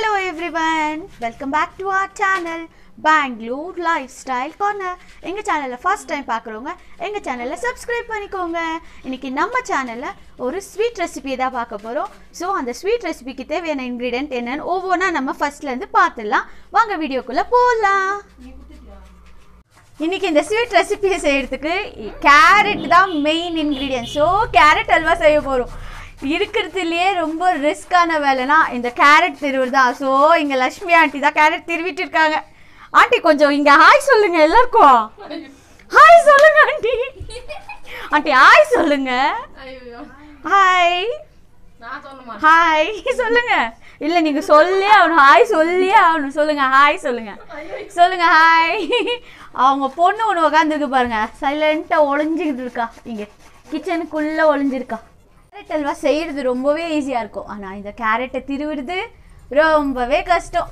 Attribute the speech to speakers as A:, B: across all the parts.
A: hello everyone welcome back to our channel Bangalore lifestyle corner எங்கள் சேனலில் first time பார்க்குறவங்க எங்கள் சேனலில் சப்ஸ்கிரைப் பண்ணிக்கோங்க இன்னைக்கு நம்ம சேனலில் ஒரு ஸ்வீட் ரெசிபி தான் பார்க்க போகிறோம் ஸோ அந்த ஸ்வீட் ரெசிபிக்கு தேவையான இன்க்ரீடியன்ட் என்னன்னு ஒவ்வொன்றா நம்ம ஃபர்ஸ்ட்லேருந்து பார்த்துடலாம் வாங்க வீடியோக்குள்ளே போகலாம் இன்னைக்கு இந்த ஸ்வீட் ரெசிபியை செய்யறதுக்கு கேரட் தான் மெயின் இன்க்ரீடியன்ட் ஸோ கேரட் அல்வா செய்ய போகிறோம் இருக்கிறதுலையே ரொம்ப ரிஸ்க்கான வேலைனா இந்த கேரட் திருவுறது தான் ஸோ இங்கே லக்ஷ்மி ஆண்டி தான் கேரட் திருவிட்டு இருக்காங்க ஆண்டி கொஞ்சம் இங்கே ஹாய் சொல்லுங்க எல்லாருக்கும் ஹாய் சொல்லுங்க ஆண்டி ஆண்டி ஹாய் சொல்லுங்க
B: ஐயோ
A: ஹாய்
B: நான் சொல்லுமா
A: ஹாய் சொல்லுங்க இல்லை நீங்கள் சொல்லியே ஆகணும் ஹாய் சொல்லியே ஆகணும் சொல்லுங்க ஹாய் சொல்லுங்க சொல்லுங்க ஹாய் அவங்க பொண்ணு ஒன்று உட்காந்துருக்கு பாருங்க சைலண்ட்டாக ஒளிஞ்சிக்கிட்டு இருக்கா இங்கே கிச்சனுக்குள்ளே ஒளிஞ்சிருக்கா கேரட் அல்வா செய்கிறது ரொம்பவே ஈஸியாக இருக்கும் ஆனால் இந்த கேரட்டை திருவிடுறது ரொம்பவே கஷ்டம்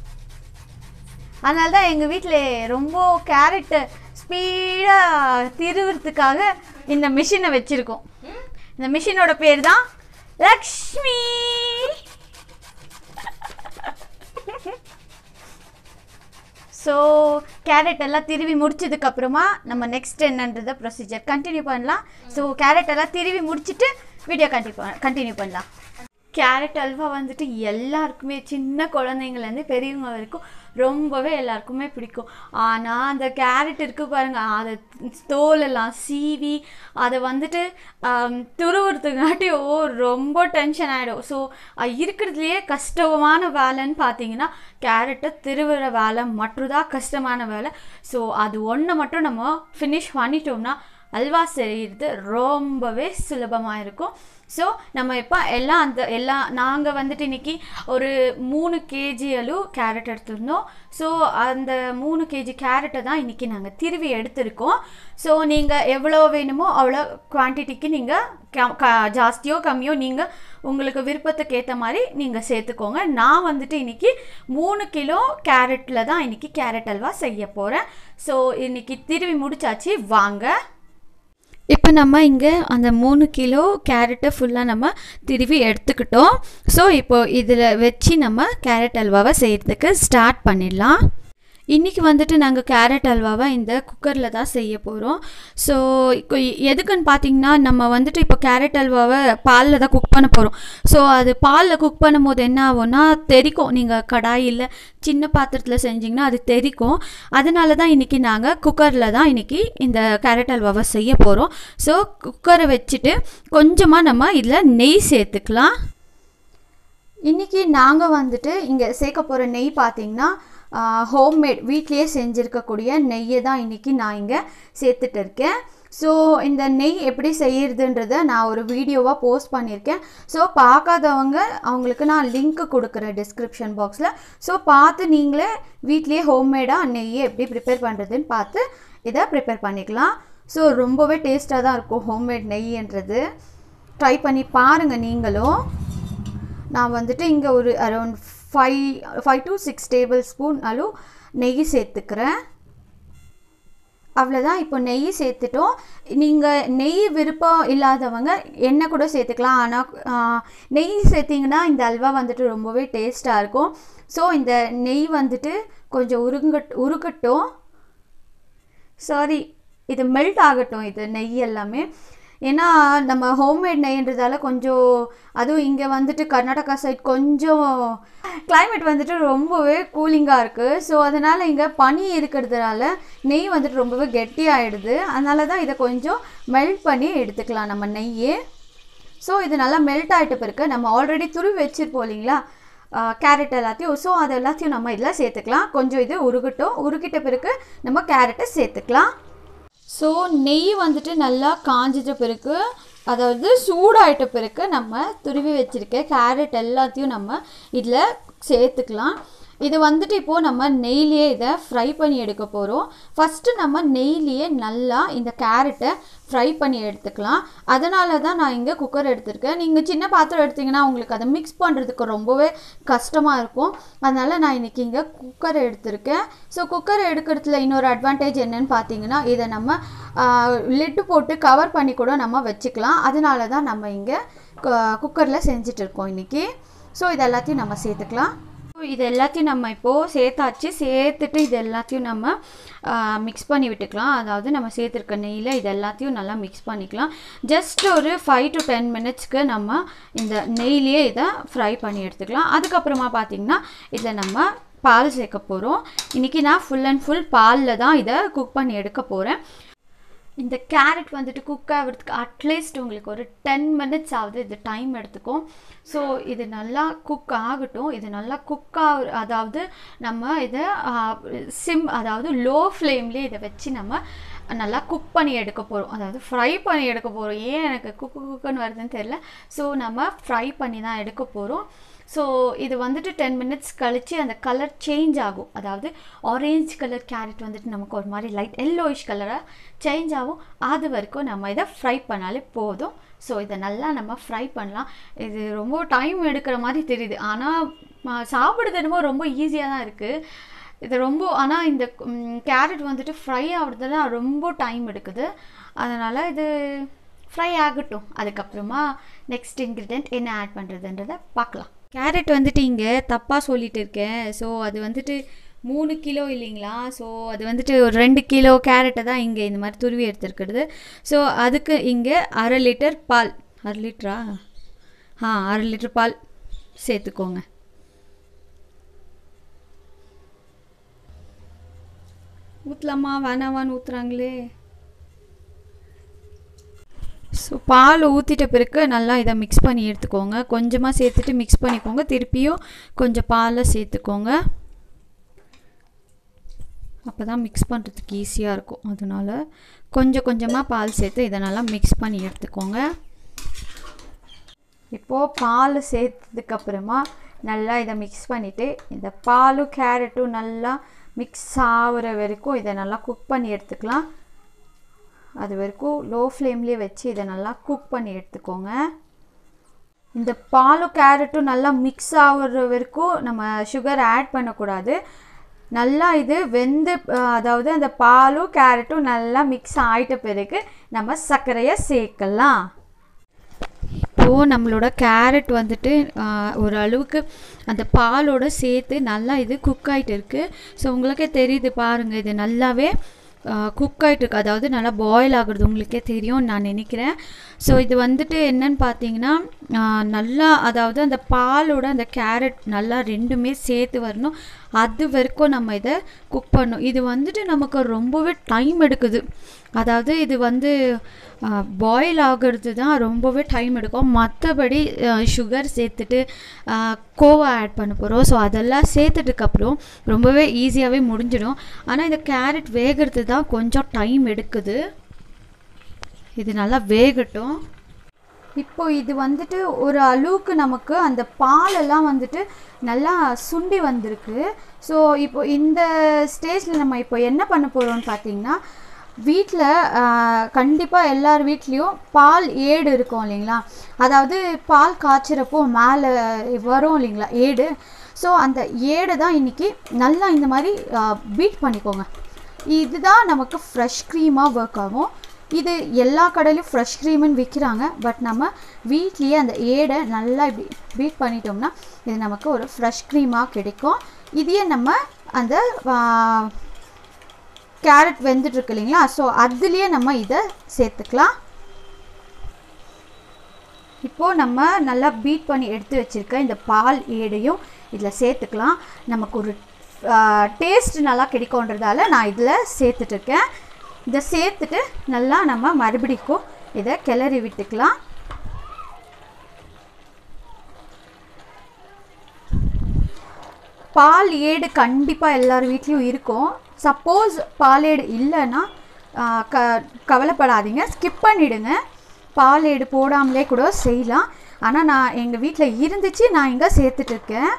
A: அதனால தான் எங்கள் வீட்டில் ரொம்ப கேரட்டை ஸ்பீடாக திருவுறதுக்காக இந்த மிஷினை வச்சுருக்கோம் இந்த மிஷினோட பேர் தான் லக்ஷ்மி ஸோ கேரட் எல்லாம் திருவி முடிச்சதுக்கு அப்புறமா நம்ம நெக்ஸ்ட் என்னன்றத ப்ரொசீஜர் கண்டினியூ பண்ணலாம் ஸோ கேரட் எல்லாம் திருவி முடிச்சுட்டு வீடியோ கண்டினியூ கண்டினியூ பண்ணலாம் கேரட் அல்வா வந்துட்டு எல்லாருக்குமே சின்ன குழந்தைங்கலேருந்து பெரியவங்க வரைக்கும் ரொம்பவே எல்லாருக்குமே பிடிக்கும் ஆனால் அந்த கேரட் இருக்கு பாருங்க அதை தோலெல்லாம் சீவி அதை வந்துட்டு ஆம், துருவுறதுக்காட்டி ஓ ரொம்ப டென்ஷன் ஆகிடும் ஸோ இருக்கிறதுலையே கஷ்டமான வேலைன்னு பார்த்தீங்கன்னா கேரட்டை திருவுற வேலை மட்டும்தான் கஷ்டமான வேலை ஸோ அது ஒன்று மட்டும் நம்ம ஃபினிஷ் பண்ணிட்டோம்னா அல்வா செய்கிறது ரொம்பவே சுலபமாக இருக்கும் ஸோ நம்ம இப்போ எல்லாம் அந்த எல்லாம் நாங்கள் வந்துட்டு இன்னைக்கு ஒரு மூணு கேஜி அளவு கேரட் எடுத்திருந்தோம் ஸோ அந்த மூணு கேஜி கேரட்டை தான் இன்றைக்கி நாங்கள் திருவி எடுத்திருக்கோம் ஸோ நீங்கள் எவ்வளோ வேணுமோ அவ்வளோ குவான்டிட்டிக்கு நீங்கள் கம் க ஜாஸ்தியோ கம்மியோ நீங்கள் உங்களுக்கு விருப்பத்துக்கு ஏற்ற மாதிரி நீங்கள் சேர்த்துக்கோங்க நான் வந்துட்டு இன்றைக்கி மூணு கிலோ கேரட்டில் தான் இன்றைக்கி கேரட் அல்வா செய்ய போகிறேன் ஸோ இன்றைக்கி திருவி முடிச்சாச்சு வாங்க இப்போ நம்ம இங்கே அந்த மூணு கிலோ கேரட்டை ஃபுல்லாக நம்ம திருவி எடுத்துக்கிட்டோம் ஸோ இப்போ இதில் வச்சு நம்ம கேரட் அல்வாவை செய்கிறதுக்கு ஸ்டார்ட் பண்ணிடலாம் இன்றைக்கி வந்துட்டு நாங்கள் கேரட் அல்வாவை இந்த குக்கரில் தான் செய்ய போகிறோம் ஸோ எதுக்குன்னு பார்த்தீங்கன்னா நம்ம வந்துட்டு இப்போ கேரட் அல்வாவை பாலில் தான் குக் பண்ண போகிறோம் ஸோ அது பாலில் குக் பண்ணும்போது என்ன ஆகும்னா தெறிக்கும் நீங்கள் கடாயில் சின்ன பாத்திரத்தில் செஞ்சிங்கன்னா அது தெறிக்கும் அதனால தான் இன்றைக்கி நாங்கள் குக்கரில் தான் இன்றைக்கி இந்த கேரட் அல்வாவை செய்ய போகிறோம் ஸோ குக்கரை வச்சுட்டு கொஞ்சமாக நம்ம இதில் நெய் சேர்த்துக்கலாம் இன்றைக்கி நாங்கள் வந்துட்டு இங்கே சேர்க்க போகிற நெய் பார்த்தீங்கன்னா ஹோம்மேட் வீட்லேயே செஞ்சுருக்கக்கூடிய நெய்யை தான் இன்றைக்கி நான் இங்கே சேர்த்துட்டு இருக்கேன் ஸோ இந்த நெய் எப்படி செய்யறதுன்றத நான் ஒரு வீடியோவாக போஸ்ட் பண்ணியிருக்கேன் ஸோ பார்க்காதவங்க அவங்களுக்கு நான் லிங்க் கொடுக்குறேன் டிஸ்கிரிப்ஷன் பாக்ஸில் ஸோ பார்த்து நீங்களே வீட்லேயே ஹோம்மேடாக நெய்யை எப்படி ப்ரிப்பேர் பண்ணுறதுன்னு பார்த்து இதை ப்ரிப்பேர் பண்ணிக்கலாம் ஸோ ரொம்பவே டேஸ்ட்டாக தான் இருக்கும் ஹோம்மேட் நெய்ன்றது ட்ரை பண்ணி பாருங்கள் நீங்களும் நான் வந்துட்டு இங்கே ஒரு around five five to six tablespoon அளவு நெய் சேர்த்துக்கிறேன் அவ்வளோதான் இப்போ நெய் சேர்த்துட்டோம் நீங்கள் நெய் விருப்பம் இல்லாதவங்க எண்ணெய் கூட சேர்த்துக்கலாம் ஆனால் நெய் சேர்த்திங்கன்னா இந்த அல்வா வந்துட்டு ரொம்பவே டேஸ்ட்டாக இருக்கும் ஸோ இந்த நெய் வந்துட்டு கொஞ்சம் உருங்கட் உருக்கட்டும் சாரி இது மெல்ட் ஆகட்டும் இது நெய் எல்லாமே ஏன்னா நம்ம ஹோம்மேட் நெய்ன்றதால கொஞ்சம் அதுவும் இங்கே வந்துட்டு கர்நாடகா சைட் கொஞ்சம் climate வந்துட்டு ரொம்பவே கூலிங்காக இருக்குது ஸோ அதனால் இங்கே பனி இருக்கிறதுனால நெய் வந்துட்டு ரொம்பவே கெட்டியாகிடுது அதனால தான் இதை கொஞ்சம் மெல்ட் பண்ணி எடுத்துக்கலாம் நம்ம நெய்யே ஸோ இது நல்லா மெல்ட் ஆகிட்ட பிறகு நம்ம ஆல்ரெடி துருவி வச்சுருப்போம் இல்லைங்களா கேரட் எல்லாத்தையும் ஸோ அது எல்லாத்தையும் நம்ம இதில் சேர்த்துக்கலாம் கொஞ்சம் இது உருகட்டும் உருகிட்ட பிறகு நம்ம கேரட்டை சேர்த்துக்கலாம் ஸோ நெய் வந்துட்டு நல்லா காஞ்சிட்ட பிறகு அதாவது சூடாயிட்ட பிறகு நம்ம துருவி வச்சுருக்க கேரட் எல்லாத்தையும் நம்ம இதில் சேர்த்துக்கலாம் இது வந்துட்டு இப்போது நம்ம நெய்லியே இதை ஃப்ரை பண்ணி எடுக்க போகிறோம் ஃபஸ்ட்டு நம்ம நெய்லியே நல்லா இந்த கேரட்டை ஃப்ரை பண்ணி எடுத்துக்கலாம் அதனால தான் நான் இங்கே குக்கர் எடுத்திருக்கேன் நீங்கள் சின்ன பாத்திரம் எடுத்தீங்கன்னா உங்களுக்கு அதை மிக்ஸ் பண்ணுறதுக்கு ரொம்பவே கஷ்டமாக இருக்கும் அதனால் நான் இன்றைக்கி இங்கே குக்கர் எடுத்திருக்கேன் ஸோ குக்கர் எடுக்கிறதுல இன்னொரு அட்வான்டேஜ் என்னன்னு பார்த்தீங்கன்னா இதை நம்ம லிட்டு போட்டு கவர் பண்ணி கூட நம்ம வச்சுக்கலாம் அதனால தான் நம்ம இங்கே குக்கரில் செஞ்சுட்டு இருக்கோம் இன்றைக்கி ஸோ இது எல்லாத்தையும் நம்ம சேர்த்துக்கலாம் இது எல்லாத்தையும் நம்ம இப்போது சேர்த்தாச்சு சேர்த்துட்டு இது எல்லாத்தையும் நம்ம மிக்ஸ் பண்ணி விட்டுக்கலாம் அதாவது நம்ம சேர்த்துருக்க நெய்யில் இது எல்லாத்தையும் நல்லா மிக்ஸ் பண்ணிக்கலாம் ஜஸ்ட் ஒரு ஃபைவ் டு டென் மினிட்ஸ்க்கு நம்ம இந்த நெய்லேயே இதை ஃப்ரை பண்ணி எடுத்துக்கலாம் அதுக்கப்புறமா பார்த்திங்கன்னா இதில் நம்ம பால் சேர்க்க போகிறோம் இன்றைக்கி நான் ஃபுல் அண்ட் ஃபுல் பாலில் தான் இதை குக் பண்ணி எடுக்க போகிறேன் இந்த கேரட் வந்துட்டு குக் ஆகிறதுக்கு அட்லீஸ்ட் உங்களுக்கு ஒரு டென் மினிட்ஸ் ஆகுது இது டைம் எடுத்துக்கும் ஸோ இது நல்லா குக் ஆகட்டும் இது நல்லா குக் ஆக அதாவது நம்ம இதை சிம் அதாவது லோ ஃப்ளேம்லேயே இதை வச்சு நம்ம நல்லா குக் பண்ணி எடுக்க போகிறோம் அதாவது ஃப்ரை பண்ணி எடுக்க போகிறோம் ஏன் எனக்கு குக்கு குக்குன்னு வருதுன்னு தெரியல ஸோ நம்ம ஃப்ரை பண்ணி தான் எடுக்க போகிறோம் ஸோ இது வந்துட்டு டென் மினிட்ஸ் கழித்து அந்த கலர் சேஞ்ச் ஆகும் அதாவது ஆரேஞ்ச் கலர் கேரட் வந்துட்டு நமக்கு ஒரு மாதிரி லைட் எல்லோயிஷ் கலராக சேஞ்ச் ஆகும் அது வரைக்கும் நம்ம இதை ஃப்ரை பண்ணாலே போதும் ஸோ இதை நல்லா நம்ம ஃப்ரை பண்ணலாம் இது ரொம்ப டைம் எடுக்கிற மாதிரி தெரியுது ஆனால் சாப்பிடுறது என்னமோ ரொம்ப ஈஸியாக தான் இருக்குது இது ரொம்ப ஆனால் இந்த கேரட் வந்துட்டு ஃப்ரை ஆகுறதுல ரொம்ப டைம் எடுக்குது அதனால் இது ஃப்ரை ஆகட்டும் அதுக்கப்புறமா நெக்ஸ்ட் இன்க்ரீடியன்ட் என்ன ஆட் பண்ணுறதுன்றதை பார்க்கலாம் கேரட் வந்துட்டு இங்கே தப்பாக சொல்லிட்டு இருக்கேன் ஸோ அது வந்துட்டு மூணு கிலோ இல்லைங்களா ஸோ அது வந்துட்டு ஒரு ரெண்டு கிலோ கேரட்டை தான் இங்கே இந்த மாதிரி துருவி எடுத்துருக்கிறது ஸோ அதுக்கு இங்கே அரை லிட்டர் பால் அரை லிட்டரா ஆ அரை லிட்டர் பால் சேர்த்துக்கோங்க ஊற்றலாமா வேணாவான்னு ஊற்றுறாங்களே ஸோ பால் ஊற்றிட்ட பிறகு நல்லா இதை மிக்ஸ் பண்ணி எடுத்துக்கோங்க கொஞ்சமாக சேர்த்துட்டு மிக்ஸ் பண்ணிக்கோங்க திருப்பியும் கொஞ்சம் பாலை சேர்த்துக்கோங்க அப்போ தான் மிக்ஸ் பண்ணுறதுக்கு ஈஸியாக இருக்கும் அதனால் கொஞ்சம் கொஞ்சமாக பால் சேர்த்து இதை நல்லா மிக்ஸ் பண்ணி எடுத்துக்கோங்க இப்போது பால் சேர்த்ததுக்கப்புறமா நல்லா இதை மிக்ஸ் பண்ணிவிட்டு இந்த பாலும் கேரட்டும் நல்லா மிக்ஸ் ஆகிற வரைக்கும் இதை நல்லா குக் பண்ணி எடுத்துக்கலாம் அது வரைக்கும் லோ ஃப்ளேம்லேயே வச்சு இதை நல்லா குக் பண்ணி எடுத்துக்கோங்க இந்த பாலும் கேரட்டும் நல்லா மிக்ஸ் ஆகுற வரைக்கும் நம்ம சுகர் ஆட் பண்ணக்கூடாது நல்லா இது வெந்து அதாவது அந்த பாலும் கேரட்டும் நல்லா மிக்ஸ் ஆகிட்ட பிறகு நம்ம சர்க்கரையை சேர்க்கலாம் இப்போது நம்மளோட கேரட் வந்துட்டு ஒரு அளவுக்கு அந்த பாலோட சேர்த்து நல்லா இது குக் ஆகிட்டு இருக்குது ஸோ உங்களுக்கே தெரியுது பாருங்கள் இது நல்லாவே குக் ஆகிட்டு இருக்கு அதாவது நல்லா பாயில் ஆகுறது உங்களுக்கே தெரியும் நான் நினைக்கிறேன் ஸோ இது வந்துட்டு என்னன்னு பார்த்தீங்கன்னா நல்லா அதாவது அந்த பாலோட அந்த கேரட் நல்லா ரெண்டுமே சேர்த்து வரணும் அது வரைக்கும் நம்ம இதை குக் பண்ணணும் இது வந்துட்டு நமக்கு ரொம்பவே டைம் எடுக்குது அதாவது இது வந்து பாயில் ஆகிறது தான் ரொம்பவே டைம் எடுக்கும் மற்றபடி சுகர் சேர்த்துட்டு கோவா ஆட் பண்ண போகிறோம் ஸோ அதெல்லாம் சேர்த்துட்டுக்கப்புறம் ரொம்பவே ஈஸியாகவே முடிஞ்சிடும் ஆனால் இந்த கேரட் வேகிறது தான் கொஞ்சம் டைம் எடுக்குது இது நல்லா வேகட்டும் இப்போ இது வந்துட்டு ஒரு அளவுக்கு நமக்கு அந்த பாலெல்லாம் வந்துட்டு நல்லா சுண்டி வந்திருக்கு ஸோ இப்போ இந்த ஸ்டேஜில் நம்ம இப்போ என்ன பண்ண போகிறோம்னு பார்த்தீங்கன்னா வீட்டில் கண்டிப்பாக எல்லார் வீட்லேயும் பால் ஏடு இருக்கும் இல்லைங்களா அதாவது பால் காய்ச்சிறப்போ மேலே வரும் இல்லைங்களா ஏடு ஸோ அந்த ஏடை தான் இன்றைக்கி நல்லா இந்த மாதிரி பீட் பண்ணிக்கோங்க இதுதான் நமக்கு ஃப்ரெஷ் க்ரீமாக ஒர்க் ஆகும் இது எல்லா கடையிலையும் ஃப்ரெஷ் க்ரீம்னு விற்கிறாங்க பட் நம்ம வீட்லேயே அந்த ஏடை நல்லா இப்படி பீட் பண்ணிட்டோம்னா இது நமக்கு ஒரு ஃப்ரெஷ் க்ரீமாக கிடைக்கும் இதையே நம்ம அந்த கேரட் வெந்துட்டுருக்கு இல்லைங்களா ஸோ அதுலேயே நம்ம இதை சேர்த்துக்கலாம் இப்போது நம்ம நல்லா பீட் பண்ணி எடுத்து வச்சுருக்க இந்த பால் ஏடையும் இதில் சேர்த்துக்கலாம் நமக்கு ஒரு டேஸ்ட் நல்லா கிடைக்கும்ன்றதால நான் இதில் சேர்த்துட்ருக்கேன் இதை சேர்த்துட்டு நல்லா நம்ம மறுபடிக்கும் இதை கிளறி விட்டுக்கலாம் பால் ஏடு கண்டிப்பாக எல்லார் வீட்லேயும் இருக்கும் சப்போஸ் பால் ஏடு இல்லைன்னா க கவலைப்படாதீங்க ஸ்கிப் பண்ணிவிடுங்க பால் ஏடு போடாமலே கூட செய்யலாம் ஆனால் நான் எங்கள் வீட்டில் இருந்துச்சு நான் இங்கே சேர்த்துட்ருக்கேன்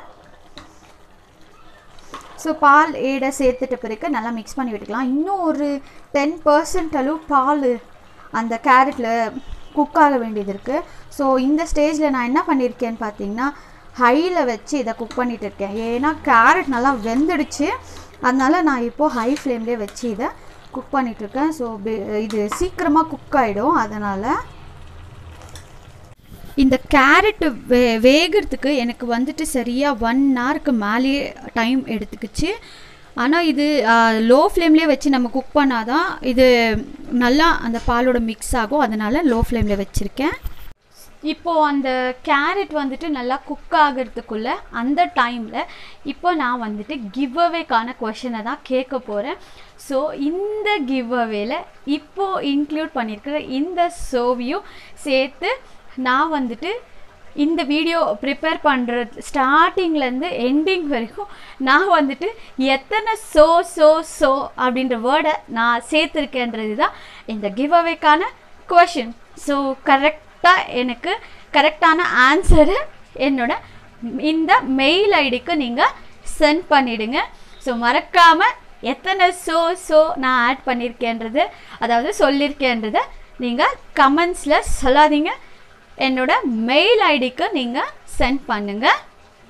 A: ஸோ பால் ஏடை சேர்த்துட்ட பிறகு நல்லா மிக்ஸ் பண்ணி விட்டுக்கலாம் இன்னும் ஒரு டென் பர்சன்ட் அளவு பால் அந்த கேரட்டில் குக் ஆக வேண்டியது இருக்குது ஸோ இந்த ஸ்டேஜில் நான் என்ன பண்ணியிருக்கேன்னு பார்த்தீங்கன்னா ஹையில் வச்சு இதை குக் பண்ணிகிட்டு இருக்கேன் ஏன்னா கேரட் நல்லா வெந்துடுச்சு அதனால் நான் இப்போது ஹை ஃப்ளேம்லேயே வச்சு இதை குக் பண்ணிகிட்ருக்கேன் ஸோ இது சீக்கிரமாக குக் ஆகிடும் அதனால் இந்த கேரட்டு வே வேகிறதுக்கு எனக்கு வந்துட்டு சரியாக ஒன் ஹவருக்கு மேலேயே டைம் எடுத்துக்கிச்சு ஆனால் இது லோ ஃப்ளேம்லேயே வச்சு நம்ம குக் பண்ணாதான் இது நல்லா அந்த பாலோட மிக்ஸ் ஆகும் அதனால் லோ ஃப்ளேமில் வச்சுருக்கேன் இப்போது அந்த கேரட் வந்துட்டு நல்லா குக் ஆகிறதுக்குள்ள அந்த டைமில் இப்போ நான் வந்துட்டு கிவ் அவேக்கான கொஷனை தான் கேட்க போகிறேன் ஸோ இந்த கிவ் அவேல இப்போது இன்க்ளூட் பண்ணியிருக்கிற இந்த சோவியும் சேர்த்து நான் வந்துட்டு இந்த வீடியோ ப்ரிப்பேர் பண்ணுறது ஸ்டார்டிங்லேருந்து எண்டிங் வரைக்கும் நான் வந்துட்டு எத்தனை சோ சோ சோ அப்படின்ற வேர்டை நான் சேர்த்துருக்கேன்றது தான் இந்த கிவ் அவேக்கான கொஷின் ஸோ கரெக்டாக எனக்கு கரெக்டான ஆன்சரு என்னோட இந்த மெயில் ஐடிக்கு நீங்கள் சென்ட் பண்ணிவிடுங்க ஸோ மறக்காமல் எத்தனை ஸோ ஸோ நான் ஆட் பண்ணியிருக்கேன்றது அதாவது சொல்லியிருக்கேன்றதை நீங்கள் கமெண்ட்ஸில் சொல்லாதீங்க என்னோட மெயில் ஐடிக்கு நீங்கள் சென்ட் பண்ணுங்கள்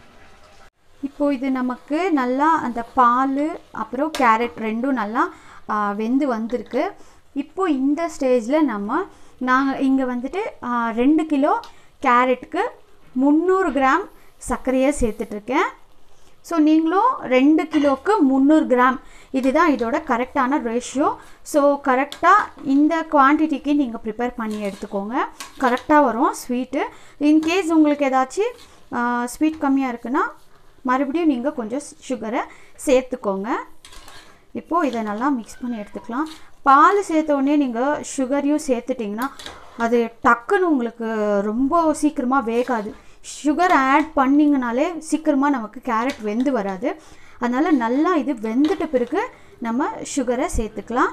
A: இப்போது இது நமக்கு நல்லா அந்த பால் அப்புறம் கேரட் ரெண்டும் நல்லா ஆ, வெந்து வந்திருக்கு இப்போ இந்த ஸ்டேஜில் நம்ம நாங்கள் இங்கே வந்துட்டு ஆ, ரெண்டு கிலோ கேரட்டுக்கு முந்நூறு கிராம் சர்க்கரையை சேர்த்துட்ருக்கேன் ஸோ நீங்களும் ரெண்டு கிலோவுக்கு முந்நூறு கிராம் இதுதான் இதோட கரெக்டான ரேஷியோ ஸோ கரெக்டாக இந்த குவான்டிட்டிக்கு நீங்கள் ப்ரிப்பேர் பண்ணி எடுத்துக்கோங்க கரெக்டாக வரும் ஸ்வீட்டு இன்கேஸ் உங்களுக்கு ஏதாச்சும் ஸ்வீட் கம்மியாக இருக்குன்னா மறுபடியும் நீங்கள் கொஞ்சம் சுகரை சேர்த்துக்கோங்க இப்போது இதை நல்லா மிக்ஸ் பண்ணி எடுத்துக்கலாம் பால் சேர்த்த உடனே நீங்கள் சுகரையும் சேர்த்துட்டிங்கன்னா அது டக்குன்னு உங்களுக்கு ரொம்ப சீக்கிரமாக வேகாது சுகர் ஆட் பண்ணிங்கனாலே சீக்கிரமாக நமக்கு கேரட் வெந்து வராது அதனால் நல்லா இது வெந்துட்ட பிறகு நம்ம சுகரை சேர்த்துக்கலாம்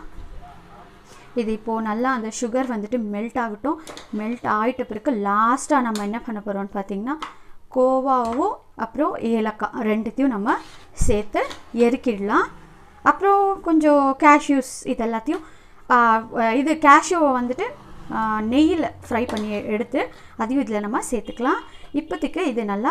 A: இது இப்போது நல்லா அந்த சுகர் வந்துட்டு மெல்ட் ஆகட்டும் மெல்ட் ஆகிட்ட பிறகு லாஸ்ட்டாக நம்ம என்ன பண்ண போகிறோம்னு பார்த்தீங்கன்னா கோவாவும் அப்புறம் ஏலக்காய் ரெண்டுத்தையும் நம்ம சேர்த்து எருக்கிடலாம் அப்புறம் கொஞ்சம் கேஷ்யூஸ் இது எல்லாத்தையும் ஆ, இது கேஷ்யூவை வந்துட்டு நெய்யில் ஃப்ரை பண்ணி எடுத்து அதையும் இதில் நம்ம சேர்த்துக்கலாம் இப்போதைக்கு இது நல்லா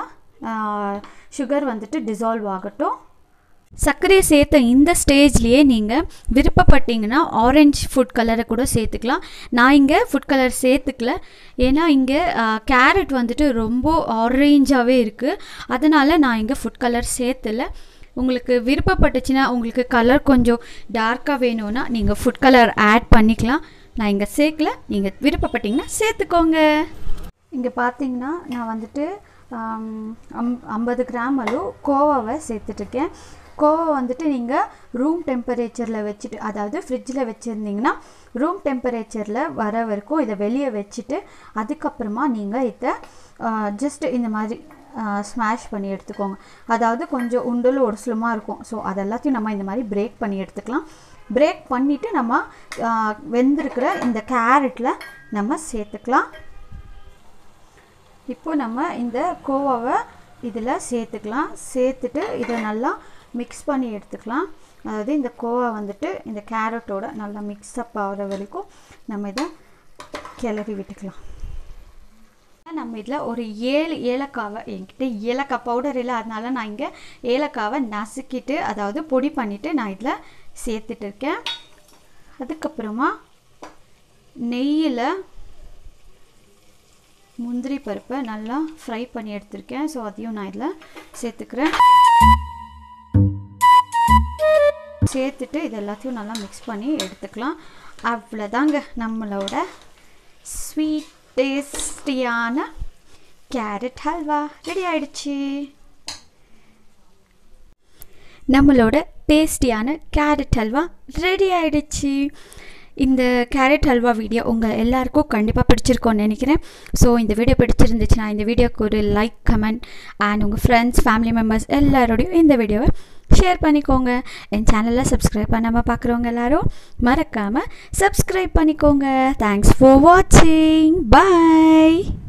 A: சுகர் வந்துட்டு டிசால்வ் ஆகட்டும் சர்க்கரையை சேர்த்த இந்த ஸ்டேஜ்லேயே நீங்கள் விருப்பப்பட்டீங்கன்னா ஆரஞ்சு ஃபுட் கலரை கூட சேர்த்துக்கலாம் நான் இங்கே ஃபுட் கலர் சேர்த்துக்கல ஏன்னா இங்கே கேரட் வந்துட்டு ரொம்ப ஆரேஞ்சாகவே இருக்குது அதனால் நான் இங்கே ஃபுட் கலர் சேர்த்துல உங்களுக்கு விருப்பப்பட்டுச்சுன்னா உங்களுக்கு கலர் கொஞ்சம் டார்க்காக வேணும்னா நீங்கள் ஃபுட் கலர் ஆட் பண்ணிக்கலாம் நான் இங்கே சேர்க்கல நீங்கள் விருப்பப்பட்டீங்கன்னா சேர்த்துக்கோங்க இங்கே பார்த்தீங்கன்னா நான் வந்துட்டு ஆம், அம் ஐம்பது கிராம் அளவு கோவாவை சேர்த்துட்ருக்கேன் கோவா வந்துட்டு நீங்கள் ரூம் டெம்பரேச்சரில் வச்சுட்டு அதாவது ஃப்ரிட்ஜில் வச்சுருந்தீங்கன்னா ரூம் டெம்பரேச்சரில் வர வரைக்கும் இதை வெளியே வச்சுட்டு அதுக்கப்புறமா நீங்கள் இதை ஜஸ்ட் இந்த மாதிரி ஸ்மாஷ் பண்ணி எடுத்துக்கோங்க அதாவது கொஞ்சம் உண்டல் ஒடுசலுமாக இருக்கும் ஸோ அதெல்லாத்தையும் நம்ம இந்த மாதிரி பிரேக் பண்ணி எடுத்துக்கலாம் பிரேக் பண்ணிவிட்டு நம்ம ஆ, வெந்திருக்கிற இந்த கேரட்டில் நம்ம சேர்த்துக்கலாம் இப்போ நம்ம இந்த கோவாவை இதில் சேர்த்துக்கலாம் சேர்த்துட்டு இதை நல்லா மிக்ஸ் பண்ணி எடுத்துக்கலாம் அதாவது இந்த கோவா வந்துட்டு இந்த கேரட்டோட நல்லா மிக்ஸ் அப் ஆகிற வரைக்கும் நம்ம இதை கிளறி விட்டுக்கலாம் நம்ம இதில் ஒரு ஏழு ஏலக்காவை என்கிட்ட ஏலக்காய் பவுடர் இல்லை அதனால நான் இங்கே ஏலக்காவை நசுக்கிட்டு அதாவது பொடி பண்ணிவிட்டு நான் இதில் சேர்த்துட்டு இருக்கேன் அதுக்கப்புறமா நெய்யில் முந்திரி பருப்பை நல்லா ஃப்ரை பண்ணி எடுத்திருக்கேன் ஸோ அதையும் நான் இதில் சேர்த்துக்கிறேன் சேர்த்துட்டு இது எல்லாத்தையும் நல்லா மிக்ஸ் பண்ணி எடுத்துக்கலாம் அவ்வளோதாங்க நம்மளோட ஸ்வீட் டேஸ்டியான கேரட் ஹல்வா ரெடி ஆயிடுச்சு நம்மளோட டேஸ்டியான கேரட் ஹல்வா ரெடி ஆயிடுச்சு இந்த கேரட் ஹல்வா வீடியோ உங்கள் எல்லாருக்கும் கண்டிப்பாக பிடிச்சிருக்கோன்னு நினைக்கிறேன் ஸோ இந்த வீடியோ பிடிச்சிருந்துச்சுன்னா இந்த வீடியோக்கு ஒரு லைக் கமெண்ட் அண்ட் உங்கள் ஃப்ரெண்ட்ஸ் ஃபேமிலி மெம்பர்ஸ் எல்லாரோடையும் இந்த வீடியோவை ஷேர் பண்ணிக்கோங்க என் சேனலில் சப்ஸ்கிரைப் பண்ணாமல் பார்க்குறவங்க எல்லாரும் மறக்காமல் சப்ஸ்கிரைப் பண்ணிக்கோங்க தேங்க்ஸ் ஃபார் வாட்சிங் பாய்